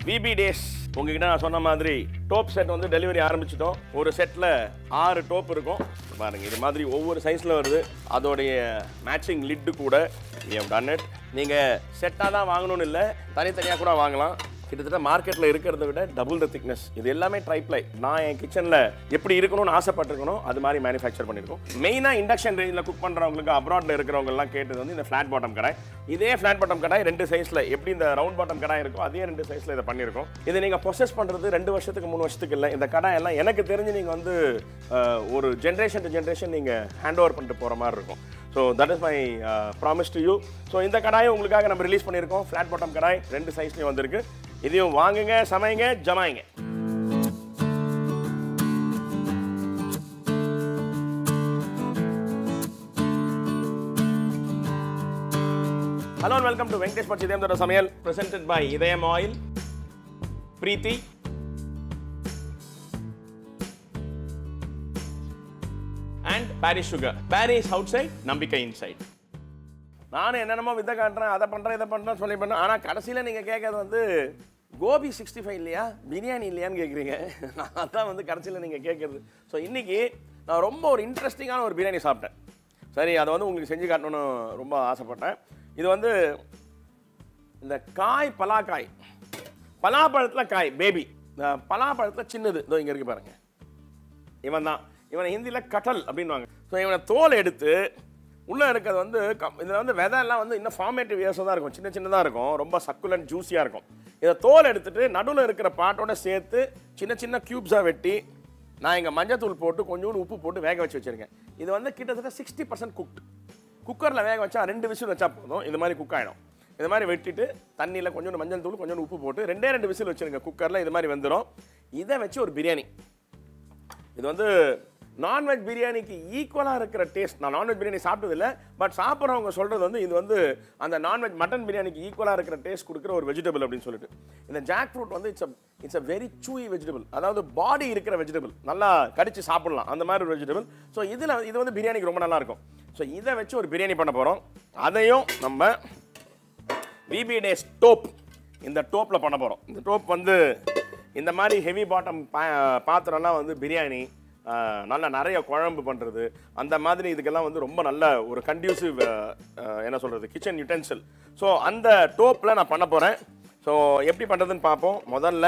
VP days உங்ககிட்ட நான் சொன்ன மாதிரி டோப் செட் வந்து டெலிவரி ஆரம்பிச்சிட்டோம் ஒரு செட்டில் ஆறு டோப் இருக்கும் பாருங்க இது மாதிரி ஒவ்வொரு சைஸில் வருது அதோடைய மேட்சிங் லிட்டு கூட டன் இட் நீங்கள் செட்டாக தான் வாங்கணும்னு இல்லை தனித்தனியாக கூட வாங்கலாம் கிட்டத்தட்ட மார்க்கெட்டில் இருக்கிறத விட டபுள் த திக்னஸ் இது எல்லாமே ட்ரைப்ளை நான் என் கிச்சனில் எப்படி இருக்கணும்னு ஆசைப்பட்டிருக்கணும் அது மாதிரி மேனுஃபேக்சர் பண்ணியிருக்கோம் மெயினாக இண்டக்ஷன் ரேஞ்சில் குக் பண்ணுறவங்களுக்கு அப்ராட்ல இருக்கிறவங்கலாம் கேட்டது வந்து இந்த ஃப்ளாட் பாட்டம் கடாய் இதே ஃப்ளாட் பாட்டம் கடாய் ரெண்டு சைஸில் எப்படி இந்த ரவுண்ட் பாட்டம் கடாய் இருக்கோ அதே ரெண்டு சைஸில் இதை பண்ணியிருக்கோம் இதை நீங்கள் ப்ரொசஸ் பண்ணுறது ரெண்டு வருஷத்துக்கு மூணு வருஷத்துக்கு இல்லை இந்த கடாய் எல்லாம் எனக்கு தெரிஞ்சு நீங்கள் வந்து அஹ், ஒரு ஜென்ரேஷன் டு ஜென்ரேஷன் நீங்கள் ஹேண்ட் ஓவர் பண்ணிட்டு போகிற மாதிரி இருக்கும் so that is my promise to you so இந்த கடாயை உங்களுக்காக நம்ம ரிலீஸ் பண்ணியிருக்கோம் ஃப்ளாட் பாட்டம் கடாய் ரெண்டு சைஸ்லேயும் வந்திருக்கு இதையும் வாங்குங்க சமைங்க ஜமாயிங்க ஹலோ வெல்கம் டு வெங்கடேஷ் பட்சி இதயம் தோட சமையல் presented by Idhayam oil Preethi and Parrys sugar Parrys outside நம்பிக்கை இன்சைட் நானும் என்னென்னமோ வித்தை காட்டுறேன் அதை பண்ணுறேன் இதை பண்ணுறேன் சொல்லி பண்ணேன் ஆனால் கடைசியில் நீங்கள் கேட்கறது வந்து கோபி சிக்ஸ்டி ஃபைவ் இல்லையா பிரியாணி இல்லையான்னு கேட்குறீங்க நான் அதான் வந்து கடைசியில் நீங்கள் கேட்குறது ஸோ இன்றைக்கி நான் ரொம்ப ஒரு இன்ட்ரெஸ்டிங்கான ஒரு பிரியாணி சாப்பிட்டேன் சரி அதை வந்து உங்களுக்கு செஞ்சு காட்டணும்னு ரொம்ப ஆசைப்பட்டேன் இது வந்து இந்த காய் பலாக்காய் பலாப்பழத்தில் காய் பேபி இந்த பலாப்பழத்தில் சின்னது இதோ இங்கே இருக்கு பாருங்க இவன் தான் இவனை ஹிந்தியில் கட்டல் அப்படின்வாங்க ஸோ இவனை தோல் எடுத்து உள்ளே இருக்கிறது வந்து கம் இதில் வந்து விதை எல்லாம் வந்து இன்னும் ஃபார்மேட்டிவ் இயர்ஸாக தான் இருக்கும் சின்ன சின்னதாக இருக்கும் ரொம்ப சக்குலண்ட் ஜூஸியாக இருக்கும் இதை தோல் எடுத்துட்டு நடுவில் இருக்கிற பாட்டோட சேர்த்து சின்ன சின்ன க்யூப்ஸாக வெட்டி நான் இங்கே மஞ்சத்தூள் போட்டு கொஞ்சோண்டு உப்பு போட்டு வேக வச்சு வச்சுருக்கேன் இது வந்து கிட்டத்தட்ட சிக்ஸ்டி பர்சன்ட் குக்ட் குக்கரில் வேக வச்சா ரெண்டு விசில் வச்சா போதும் இது மாதிரி குக் ஆகிடும் இது மாதிரி வெட்டிட்டு தண்ணியில் கொஞ்சோண்டு மஞ்சள் தூள் கொஞ்சோண்டு உப்பு போட்டு ரெண்டே ரெண்டு விசில் வச்சுருங்க குக்கரில் இது மாதிரி வந்துடும் இதை வச்சு ஒரு பிரியாணி இது வந்து நான்வெஜ் பிரியாணிக்கு ஈக்குவலாக இருக்கிற டேஸ்ட் நான் நான்வெஜ் பிரியாணி சாப்பிட்டதில்ல பட் சாப்பிட்றவங்க சொல்கிறது வந்து இது வந்து அந்த நான்வெஜ் மட்டன் பிரியாணிக்கு ஈக்குவலாக இருக்கிற டேஸ்ட் கொடுக்குற ஒரு வெஜிடபிள் அப்படின்னு சொல்லிட்டு இந்த ஜாக் ஃப்ரூட் வந்து it's it's a very chewy vegetable அதாவது பாடி இருக்கிற வெஜிடபிள் நல்லா கடிச்சு சாப்பிடலாம் அந்த மாதிரி ஒரு வெஜிடபிள் ஸோ இதில் இது வந்து பிரியாணிக்கு ரொம்ப நல்லா இருக்கும் ஸோ இதை வச்சு ஒரு பிரியாணி பண்ண போகிறோம் அதையும் நம்ம விபி டேஸ் டோப் இந்த டோப்பில் பண்ண போகிறோம் இந்த டோப் வந்து இந்த மாதிரி ஹெவி பாட்டம் பா பாத்திரம்லாம் வந்து பிரியாணி ஆஹ், நல்ல நிறைய குழம்பு பண்ணுறது அந்த மாதிரி இதுக்கெல்லாம் வந்து ரொம்ப நல்ல ஒரு கண்டியூசிவ் என்ன சொல்கிறது கிச்சன் யூட்டென்சில் ஸோ அந்த டோப்பில் நான் பண்ண போகிறேன் ஸோ எப்படி பண்ணுறதுன்னு பார்ப்போம் முதல்ல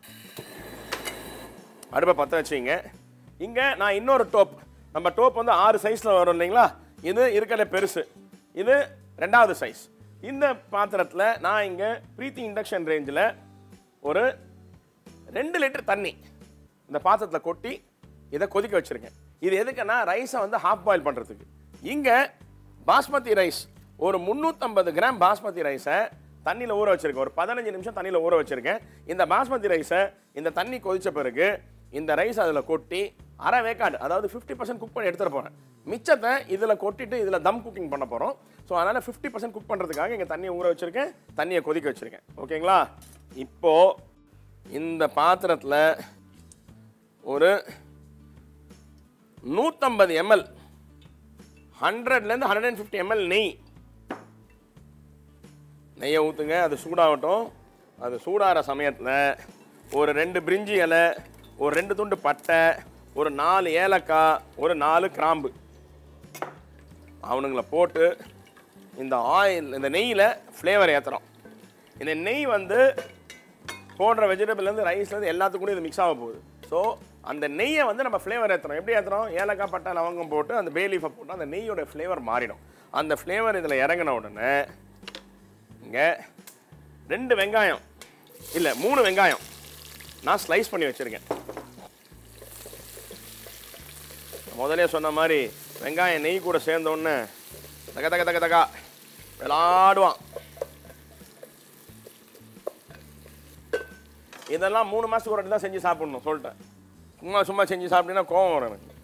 அடுப்பை பற்ற வச்சிங்க இங்கே நான் இன்னொரு டோப் நம்ம டோப் வந்து ஆறு சைஸில் வரும் இல்லைங்களா இது இருக்கிற பெருசு இது ரெண்டாவது சைஸ் இந்த பாத்திரத்தில் நான் இங்கே பிரீத்தி இண்டக்ஷன் ரேஞ்சில் ஒரு ரெண்டு லிட்டர் தண்ணி இந்த பாத்திரத்தில் கொட்டி இதை கொதிக்க வச்சுருக்கேன் இது எதுக்குன்னா ரைஸை வந்து ஹாஃப் பாயில் பண்ணுறதுக்கு இங்கே பாஸ்மதி ரைஸ் ஒரு முந்நூற்றம்பது கிராம் பாஸ்மதி ரைஸை தண்ணியில் ஊற வச்சிருக்கேன் ஒரு பதினஞ்சு நிமிஷம் தண்ணியில் ஊற வச்சிருக்கேன் இந்த பாஸ்மதி ரைஸை இந்த தண்ணி கொதிச்ச பிறகு இந்த ரைஸ் அதில் கொட்டி அரை வேக்காடு அதாவது ஃபிஃப்டி பர்சன்ட் குக் பண்ணி எடுத்துகிட்டு போகிறேன் மிச்சத்தை இதில் கொட்டிட்டு இதில் தம் குக்கிங் பண்ண போகிறோம் ஸோ அதனால் ஃபிஃப்டி பர்சன்ட் குக் பண்ணுறதுக்காக இங்கே தண்ணியை ஊற வச்சிருக்கேன் தண்ணியை கொதிக்க வச்சிருக்கேன் ஓகேங்களா இப்போது இந்த பாத்திரத்தில் ஒரு நூற்றம்பது எம்எல் ஹண்ட்ரட்லேருந்து ஹண்ட்ரட் அண்ட் ஃபிஃப்டி எம்எல் நெய் நெய்யை ஊற்றுங்க அது சூடாகட்டும் அது சூடாகிற சமயத்தில் ஒரு ரெண்டு பிரிஞ்சி இலை ஒரு ரெண்டு துண்டு பட்டை ஒரு நாலு ஏலக்காய் ஒரு நாலு கிராம்பு அவனுங்களை போட்டு இந்த ஆயில் இந்த நெய்யில் ஃப்ளேவர் ஏற்றுறோம் இந்த நெய் வந்து போடுற வெஜிடபிள்லேருந்து ரைஸ்லேருந்து எல்லாத்துக்கும் இது மிக்ஸ் ஆக போகுது ஸோ அந்த நெய்யை வந்து நம்ம ஃப்ளேவர் ஏற்றுறோம் எப்படி ஏற்றுறோம் ஏலக்காய் பட்டை லவங்கம் போட்டு அந்த பே லீஃபை போட்டு அந்த நெய்யோட ஃப்ளேவர் மாறிடும் அந்த ஃப்ளேவர் இதில் இறங்கின உடனே இங்கே ரெண்டு வெங்காயம் இல்லை மூணு வெங்காயம் நான் ஸ்லைஸ் பண்ணி வச்சுருக்கேன் முதலே சொன்ன மாதிரி வெங்காயம் நெய் கூட சேர்ந்த உடனே தக தக தக தகா விளாடுவான் இதெல்லாம் மூணு மாதத்துக்கு ஒரு வாட்டி தான் செஞ்சு சாப்பிடணும் சொல்லிட்டேன் சும்மா சும்மா செஞ்சு சாப்பிட்டீங்கன்னா கோவம் வரும் எனக்கு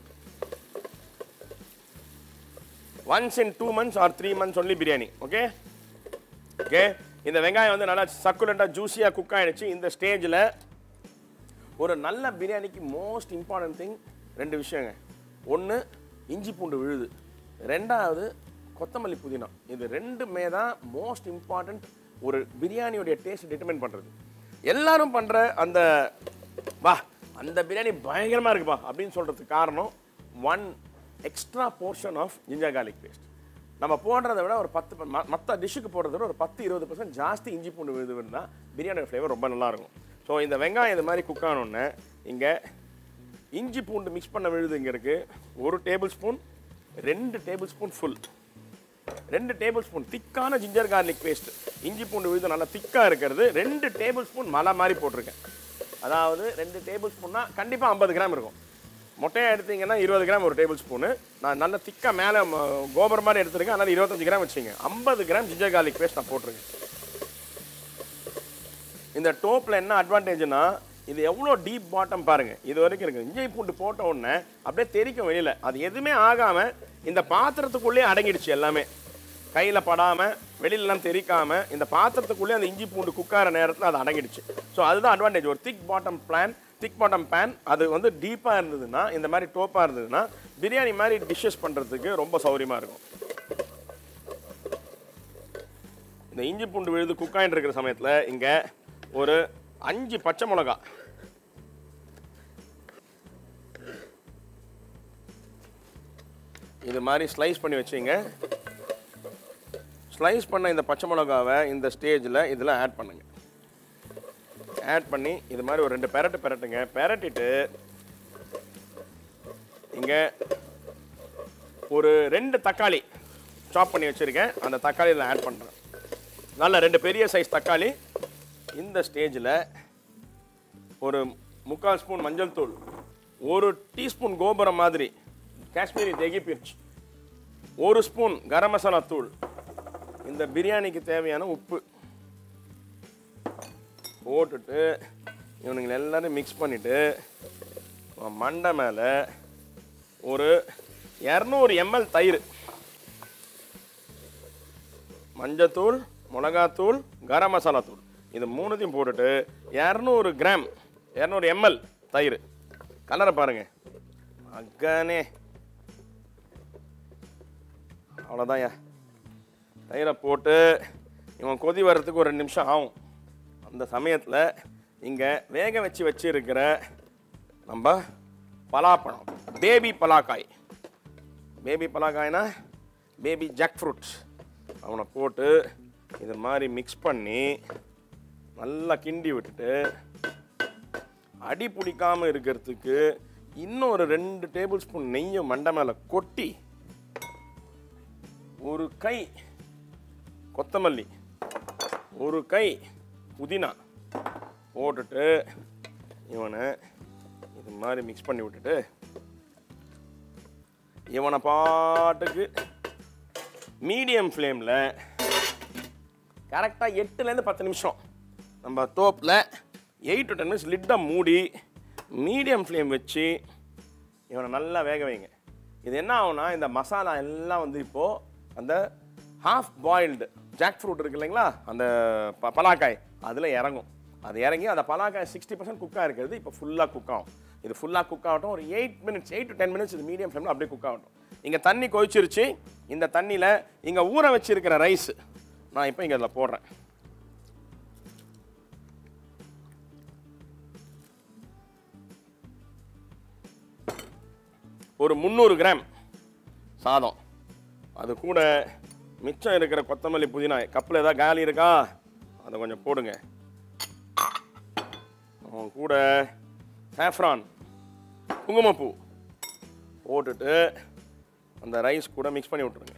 once in two months or three months only biryani okay okay இந்த வெங்காயம் வந்து நல்லா சக்குலண்டாக ஜூஸியாக குக் ஆகிடுச்சு இந்த ஸ்டேஜில் ஒரு நல்ல பிரியாணிக்கு மோஸ்ட் இம்பார்ட்டன்ட் திங் ரெண்டு விஷயங்க ஒன்று இஞ்சி பூண்டு விழுது ரெண்டாவது கொத்தமல்லி புதினா இது ரெண்டுமே தான் மோஸ்ட் இம்பார்ட்டண்ட் ஒரு பிரியாணியோடைய டேஸ்ட் டிட்டர்மைன் பண்ணுறது எல்லாரும் பண்ணுற அந்த வா அந்த பிரியாணி பயங்கரமாக இருக்குப்பா அப்படின்னு சொல்கிறதுக்கு காரணம் one extra portion of ginger garlic paste நம்ம போடுறதை விட ஒரு பத்து மற்ற டிஷ்ஷுக்கு போடுறத விட ஒரு பத்து இருபது பர்சன்ட் ஜாஸ்தி இஞ்சி பூண்டு விழுது இருந்தால் பிரியாணி ஃப்ளேவர் ரொம்ப நல்லா இருக்கும் ஸோ இந்த வெங்காயம் இது மாதிரி குக் ஆனோடனே இங்கே இஞ்சி பூண்டு மிக்ஸ் பண்ண விழுது இங்கே இருக்குது ஒரு டேபிள் ஸ்பூன் ரெண்டு டேபிள் ஸ்பூன் ஃபுல் ரெண்டு டேபிள் ஸ்பூன் திக்கான ஜிஞ்சர் கார்லிக் பேஸ்ட் இஞ்சி பூண்டு விழுது நல்லா திக்காக இருக்கிறது ரெண்டு டேபிள் ஸ்பூன் மலை மாதிரி போட்டிருக்கேன் அதாவது ரெண்டு டேபிள் ஸ்பூன்னா கண்டிப்பாக ஐம்பது கிராம் இருக்கும் மொட்டையாக எடுத்தீங்கன்னா இருபது கிராம் ஒரு டேபிள் ஸ்பூனு நான் நல்ல திக்காக மேலே கோபுரம் மாதிரி எடுத்துருக்கேன் அதனால் இருபத்தஞ்சு கிராம் வச்சுங்க ஐம்பது கிராம் ஜிஞ்சர் கார்லிக் பேஸ்ட் நான் போட்டிருக்கேன் இந்த டோப்பில் என்ன அட்வான்டேஜ்னா இது எவ்வளோ டீப் பாட்டம் பாருங்க இது வரைக்கும் இருக்கு இஞ்சி பூண்டு போட்ட உடனே அப்படியே தெரிக்கும் வெளியில அது எதுவுமே ஆகாம இந்த பாத்திரத்துக்குள்ளேயே அடங்கிடுச்சு எல்லாமே கையில் படாமல் வெளியிலலாம் தெரிக்காம இந்த பாத்திரத்துக்குள்ளே அந்த இஞ்சி பூண்டு குக்கார நேரத்தில் அது அடங்கிடுச்சு ஸோ அதுதான் அட்வான்டேஜ் ஒரு thick bottom pan thick bottom pan அது வந்து டீப்பாக இருந்ததுன்னா இந்த மாதிரி டோப்பாக இருந்ததுன்னா பிரியாணி மாதிரி டிஷ்ஷஸ் பண்ணுறதுக்கு ரொம்ப சௌரியமாக இருக்கும் இந்த இஞ்சி பூண்டு விழுது குக்காயின் இருக்கிற சமயத்தில் இங்கே ஒரு அஞ்சு பச்சை மிளகா இது மாதிரி ஸ்லைஸ் பண்ணி வச்சிங்க ஸ்லைஸ் பண்ண இந்த பச்சை மிளகாவை இந்த ஸ்டேஜில் இதில் ஆட் பண்ணுங்க ஆட் பண்ணி இது மாதிரி ஒரு ரெண்டு பெரட்டு பெரட்டுங்க பெரட்டிட்டு இங்கே ஒரு ரெண்டு தக்காளி சாப் பண்ணி வச்சுருக்கேன் அந்த தக்காளி இதில் ஆட் பண்ணுறேன் நல்ல ரெண்டு பெரிய சைஸ் தக்காளி இந்த ஸ்டேஜில் ஒரு முக்கால் ஸ்பூன் மஞ்சள் தூள் ஒரு டீஸ்பூன் கோபுரம் மாதிரி காஷ்மீரி தெகி பிரிச்சு ஒரு ஸ்பூன் கரம் மசாலா தூள் இந்த பிரியாணிக்கு தேவையான உப்பு போட்டுட்டு இவனுங்களை எல்லாரும் மிக்ஸ் பண்ணிவிட்டு மண்டை மேலே ஒரு இரநூறு எம்எல் தயிர் மஞ்சத்தூள் மிளகாத்தூள் கரம் மசாலா தூள் இது மூணுத்தையும் போட்டுட்டு இரநூறு கிராம் இரநூறு எம்எல் தயிர் கலரை பாருங்க அக்கனே அவ்வளோதான்யா தயிரை போட்டு இவன் கொதி வர்றதுக்கு ஒரு ரெண்டு நிமிஷம் ஆகும் அந்த சமயத்தில் இங்கே வேக வச்சு வச்சிருக்கிற நம்ம பலாப்பழம் பேபி பலாக்காய் பேபி பலாக்காய்னா பேபி ஜாக் ஃப்ரூட்ஸ் அவனை போட்டு இது மாதிரி மிக்ஸ் பண்ணி நல்லா கிண்டி விட்டுட்டு அடி பிடிக்காம இருக்கிறதுக்கு இன்னும் ஒரு ரெண்டு டேபிள் ஸ்பூன் நெய்யை மண்டை மேலே கொட்டி ஒரு கை கொத்தமல்லி ஒரு கை புதினா போட்டுட்டு இவனை இது மாதிரி மிக்ஸ் பண்ணி விட்டுட்டு இவனை பாட்டுக்கு மீடியம் ஃப்ளேமில் கரெக்டாக எட்டுலேருந்து பத்து நிமிஷம் நம்ம தோப்பில் எயிட் டு டென் மினிட்ஸ் லிட்டை மூடி மீடியம் ஃப்ளேம் வச்சு இவனை நல்லா வேக வைங்க இது என்ன ஆகும்னா இந்த மசாலா எல்லாம் வந்து இப்போது அந்த ஹாஃப் பாயில்டு ஜாக் ஃப்ரூட் இருக்கு இல்லைங்களா அந்த ப பலாக்காய் அதில் இறங்கும் அது இறங்கி அந்த பலாக்காய் சிக்ஸ்டி பர்சன்ட் குக்காக இருக்கிறது இப்போ ஃபுல்லாக குக் ஆகும் இது ஃபுல்லாக குக் ஆகட்டும் ஒரு eight minutes eight to ten minutes இது மீடியம் ஃப்ளேமில் அப்படியே குக் ஆகட்டும் இங்கே தண்ணி கொதிச்சிருச்சு இந்த தண்ணியில் இங்கே ஊற வச்சிருக்கிற ரைஸ் நான் இப்போ இங்கே அதில் போடுறேன் ஒரு முந்நூறு கிராம் சாதம் அது கூட மிச்சம் இருக்கிற கொத்தமல்லி புதினா கப்பில் ஏதாவது காலி இருக்கா அதை கொஞ்சம் போடுங்க அவன் கூட சாஃப்ரான் குங்குமப்பூ போட்டுட்டு அந்த ரைஸ் கூட மிக்ஸ் பண்ணி விட்ருங்க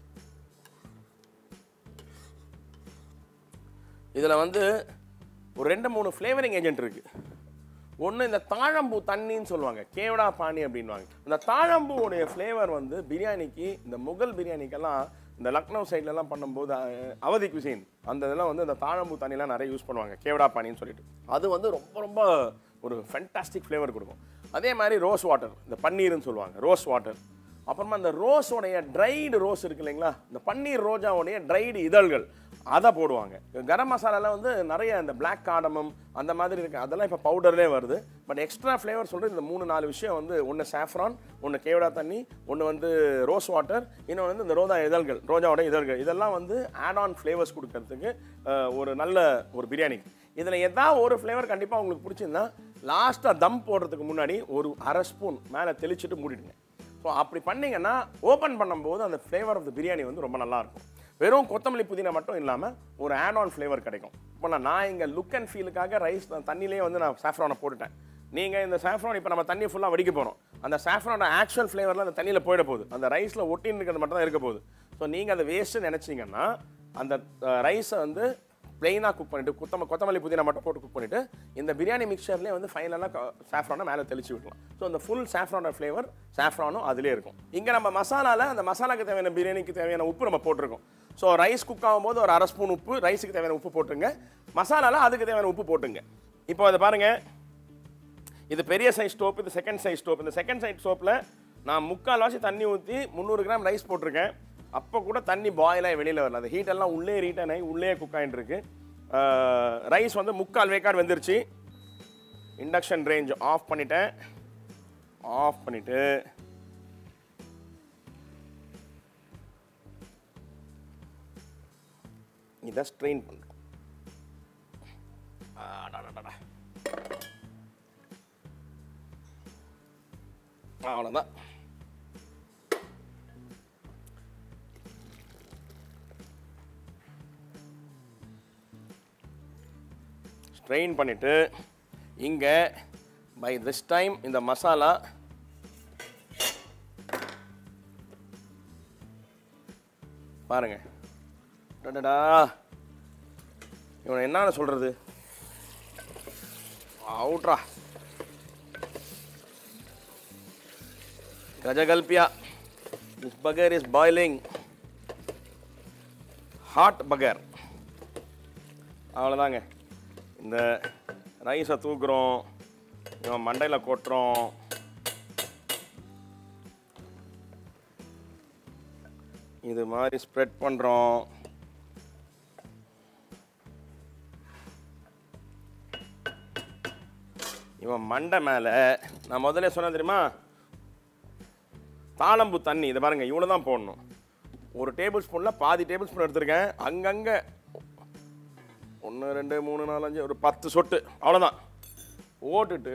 இதில் வந்து ஒரு ரெண்டு மூணு ஃப்ளேவரிங் ஏஜென்ட் இருக்குது ஒன்று இந்த தாழம்பூ தண்ணின்னு சொல்லுவாங்க கேவடா பானி அப்படின்வாங்க இந்த தாழம்பூவுடைய ஃப்ளேவர் வந்து பிரியாணிக்கு இந்த முகல் பிரியாணிக்கெல்லாம் இந்த லக்னோ சைட்லலாம் பண்ணும்போது அஹ், அவதி குசைன் அந்த இதெல்லாம் வந்து இந்த தாழம்பூ தண்ணிலாம் நிறைய யூஸ் பண்ணுவாங்க கேவடா பானின்னு சொல்லிட்டு அது வந்து ரொம்ப ரொம்ப ஒரு ஃபென்டாஸ்டிக் ஃப்ளேவர் கொடுக்கும் அதே மாதிரி ரோஸ் வாட்டர் இந்த பன்னீர்னு சொல்லுவாங்க ரோஸ் வாட்டர் அப்புறமா இந்த ரோஸோடைய ட்ரைடு ரோஸ் இருக்கு இல்லைங்களா இந்த பன்னீர் ரோஜாவுடைய ட்ரைடு இதழ்கள் அதை போடுவாங்க கரம் மசாலாலாம் வந்து நிறைய இந்த பிளாக் காடமம் அந்த மாதிரி இருக்கு அதெல்லாம் இப்போ பவுடர்லேயே வருது பட் எக்ஸ்ட்ரா ஃப்ளேவர் சொல்கிறது இந்த மூணு நாலு விஷயம் வந்து ஒன்று சாஃப்ரான் ஒன்று கேவடா தண்ணி ஒன்று வந்து ரோஸ் வாட்டர் இன்னொன்று வந்து இந்த ரோஜா இதழ்கள் ரோஜாவோட இதழ்கள் இதெல்லாம் வந்து ஆட் ஆன் ஃப்ளேவர்ஸ் கொடுக்கறதுக்கு அஹ், ஒரு நல்ல ஒரு பிரியாணி இதில் ஏதாவது ஒரு ஃப்ளேவர் கண்டிப்பாக உங்களுக்கு பிடிச்சிருந்தா லாஸ்ட்டாக தம் போடுறதுக்கு முன்னாடி ஒரு அரை ஸ்பூன் மேலே தெளிச்சிட்டு மூடிடுங்க ஸோ அப்படி பண்ணீங்கன்னா ஓப்பன் பண்ணும்போது அந்த ஃப்ளேவர் ஆஃப் த பிரியாணி வந்து ரொம்ப நல்லா இருக்கும் வெறும் கொத்தமல்லி புதினா மட்டும் இல்லாமல் ஒரு ஆட் ஆன் ஃப்ளேவர் கிடைக்கும் இப்போ நான் நான் இங்கே லுக் அண்ட் ஃபீலுக்காக ரைஸ் தண்ணியிலே வந்து நான் சாஃப்ரானை போட்டுட்டேன் நீங்கள் இந்த சாஃப்ரான் இப்போ நம்ம தண்ணி ஃபுல்லாக வடிக்க போகிறோம் அந்த சாஃப்ரானோட ஆக்சுவல் ஃப்ளேவரில் அந்த தண்ணியில் போயிட போகுது அந்த ரைஸில் ஒட்டின்னு இருக்கிறது மட்டும் தான் இருக்க போகுது ஸோ நீங்கள் அதை வேஸ்ட்டு நினச்சிங்கன்னா அந்த ரைஸை வந்து பிளெயினாக குக் பண்ணிட்டு கொத்தம கொத்தமல்லி புதினா மட்டும் போட்டு குக் பண்ணிட்டு இந்த பிரியாணி மிக்சர்லேயே வந்து ஃபைனலாக சாஃப்ரானை மேலே தெளிச்சு விடலாம் ஸோ அந்த ஃபுல் சாஃப்ரானோட ஃப்ளேவர் சாஃப்ரானும் அதிலே இருக்கும் இங்கே நம்ம மசாலாவில் அந்த மசாலாக்கு தேவையான பிரியாணிக்கு தேவையான உப்பு நம்ம போட்டிருக்கோம் ஸோ ரைஸ் குக் ஆகும்போது ஒரு அரை ஸ்பூன் உப்பு ரைஸுக்கு தேவையான உப்பு போட்டுருங்க மசாலாவில் அதுக்கு தேவையான உப்பு போட்டுங்க இப்போ அதை பாருங்கள் இது பெரிய சைஸ் ஸ்டோப் இது செகண்ட் சைஸ் ஸ்டோப் இந்த செகண்ட் சைஸ் ஸ்டோப்பில் நான் முக்கால் வாசி தண்ணி ஊற்றி முந்நூறு கிராம் ரைஸ் போட்டிருக்கேன் அப்போ கூட தண்ணி பாயில் ஆகி வெளியில் வரல அந்த ஹீட் எல்லாம் உள்ளே ரீட்டன் ஆகி உள்ளே குக் ஆகிட்டு இருக்கு ரைஸ் வந்து முக்கால் வேக்காடு வெந்துருச்சு இண்டக்ஷன் ரேஞ்ச் ஆஃப் பண்ணிட்டேன் ஆஃப் பண்ணிவிட்டு இதை ஸ்ட்ரெயின் பண்ணுறோம் அடடடடா. அவ்வளோதான் ஸ்ட்ரெயின் பண்ணிவிட்டு இங்கே பை திஸ் டைம் இந்த மசாலா பாருங்க டடடா இவனை என்னன்னு சொல்கிறது அவுட்ரா கஜகல்பியா திஸ் பகர் இஸ் பாய்லிங் ஹாட் பகர் அவ்வளோதாங்க இந்த ரைஸை தூக்குறோம் இவன் மண்டையில் கொட்டுறோம் இது மாதிரி ஸ்ப்ரெட் பண்ணுறோம் இவன் மண்டை மேலே நான் முதல்ல சொன்னேன் தெரியுமா தாளம்பு தண்ணி இதை பாருங்க இவ்வளோ தான் போடணும் ஒரு டேபிள் ஸ்பூனில் பாதி டேபிள் ஸ்பூன் எடுத்திருக்கேன் அங்கங்கே ஒன்று ரெண்டு மூணு நாலு அஞ்சு ஒரு பத்து சொட்டு அவ்வளோதான் ஓட்டுட்டு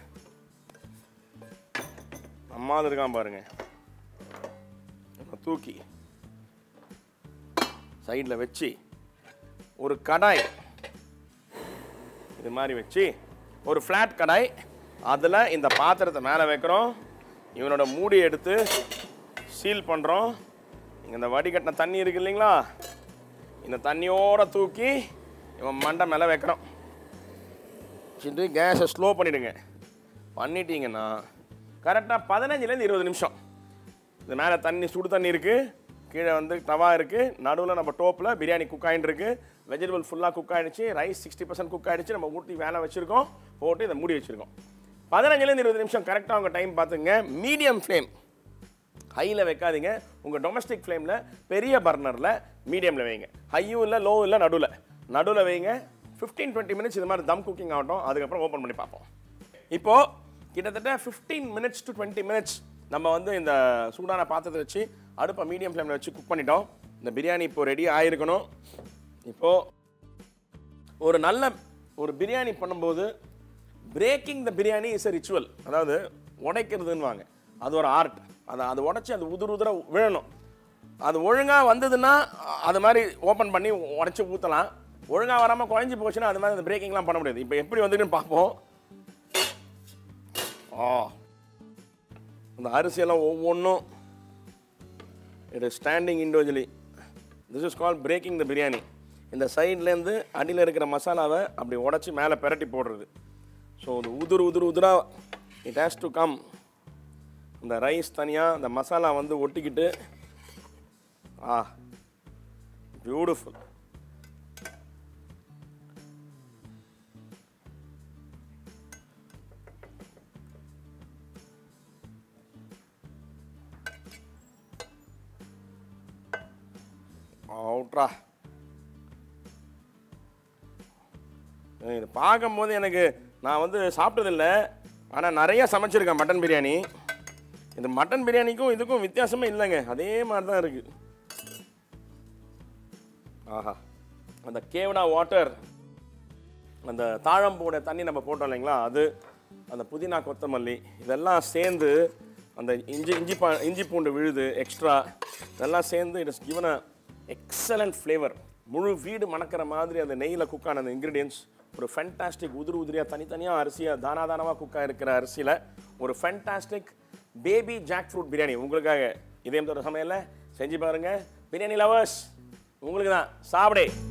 அம்மாது இருக்கான் பாருங்க இவனை தூக்கி சைடில் வச்சு ஒரு கடாய் இது மாதிரி வச்சு ஒரு ஃப்ளாட் கடாய் அதில் இந்த பாத்திரத்தை மேலே வைக்கிறோம் இவனோட மூடி எடுத்து சீல் பண்ணுறோம் இங்கே இந்த வடிகட்டின தண்ணி இருக்கு இல்லைங்களா இந்த தண்ணியோட தூக்கி இவன் மண்டை மேலே வைக்கிறோம் வச்சுட்டு கேஸை ஸ்லோ பண்ணிவிடுங்க பண்ணிட்டீங்கன்னா கரெக்டாக பதினஞ்சுலேருந்து இருபது நிமிஷம் இது மேலே தண்ணி சுடு தண்ணி இருக்குது கீழே வந்து தவா இருக்குது நடுவில் நம்ம டோப்பில் பிரியாணி குக் ஆகிட்டு இருக்கு வெஜிடபிள் ஃபுல்லாக குக் ஆகிடுச்சு ரைஸ் சிக்ஸ்டி பர்சன்ட் குக் ஆகிடுச்சு நம்ம ஊட்டி வேலை வச்சுருக்கோம் போட்டு இதை மூடி வச்சுருக்கோம் பதினஞ்சுலேருந்து இருபது நிமிஷம் கரெக்டாக உங்கள் டைம் பார்த்துங்க மீடியம் ஃப்ளேம் ஹையில் வைக்காதீங்க உங்கள் டொமஸ்டிக் ஃப்ளேமில் பெரிய பர்னரில் மீடியமில் வைங்க ஹையும் இல்லை லோவும் இல்லை நடுவில் நடுவில் வைங்க ஃபிஃப்டீன் டுவெண்ட்டி மினிட்ஸ் இது மாதிரி தம் குக்கிங் ஆகட்டும் அதுக்கப்புறம் ஓப்பன் பண்ணி பார்ப்போம் இப்போது கிட்டத்தட்ட fifteen minutes to twenty minutes நம்ம வந்து இந்த சூடான பாத்திரத்தை வச்சு அடுப்பை மீடியம் ஃப்ளேமில் வச்சு குக் பண்ணிட்டோம் இந்த பிரியாணி இப்போ ரெடி ஆகிருக்கணும் இப்போது ஒரு நல்ல ஒரு பிரியாணி பண்ணும்போது breaking the biryani is a ritual அதாவது உடைக்கிறதுன்னுவாங்க அது ஒரு ஆர்ட் அதை அது உடைச்சி அது உதிர உதிர விழணும் அது ஒழுங்காக வந்ததுன்னா அ- அது மாதிரி ஓப்பன் பண்ணி உடச்சி ஊற்றலாம் ஒழுங்காக வராமல் குழஞ்சி போச்சுன்னா அது மாதிரி அந்த பிரேக்கிங்லாம் பண்ண முடியாது இப்போ எப்படி வந்துட்டுன்னு பார்ப்போம் ஆ அந்த அரிசியெல்லாம் ஒவ்வொன்றும் it is standing individually this is call breaking the biryani இந்த சைட்லேருந்து அடியில் இருக்கிற மசாலாவை அப்படி உடச்சி மேலே பெரட்டி போடுறது ஸோ அது உதிர் உதிர் உதிரா இட் ஹேஸ் டு கம் இந்த ரைஸ் தனியாக இந்த மசாலா வந்து ஒட்டிக்கிட்டு ஆ பியூட்டிஃபுல் அவுட்ரா இது பார்க்கும்போது எனக்கு நான் வந்து சாப்பிட்டதில்ல ஆனால் நிறைய சமைச்சிருக்கேன் மட்டன் பிரியாணி இந்த மட்டன் பிரியாணிக்கும் இதுக்கும் வித்தியாசமே இல்லைங்க அதே மாதிரி தான் இருக்குது ஆஹா அந்த கேவனா வாட்டர் அந்த தாழம்போட தண்ணி நம்ம போட்டோம் இல்லைங்களா அது அந்த புதினா கொத்தமல்லி இதெல்லாம் சேர்ந்து அந்த இஞ்சி இஞ்சி பா இஞ்சி பூண்டு விழுது எக்ஸ்ட்ரா இதெல்லாம் சேர்ந்து it is given a excellent flavour முழு வீடு மணக்கிற மாதிரி அந்த நெய்யில் குக் ஆன அந்த இன்க்ரீடியன்ஸ் ஒரு ஃபென்டாஸ்டிக் உதிரி உதிரியாக தனித்தனியாக அரிசியாக தானா தானமாக குக்காக இருக்கிற அரிசியில் ஒரு fantastic baby jack fruit biryani உங்களுக்காக இதயம் தோற சமையலில் செஞ்சு பாருங்கள் பிரியாணி லவர்ஸ் உங்களுக்கு தான் சாப்பிடே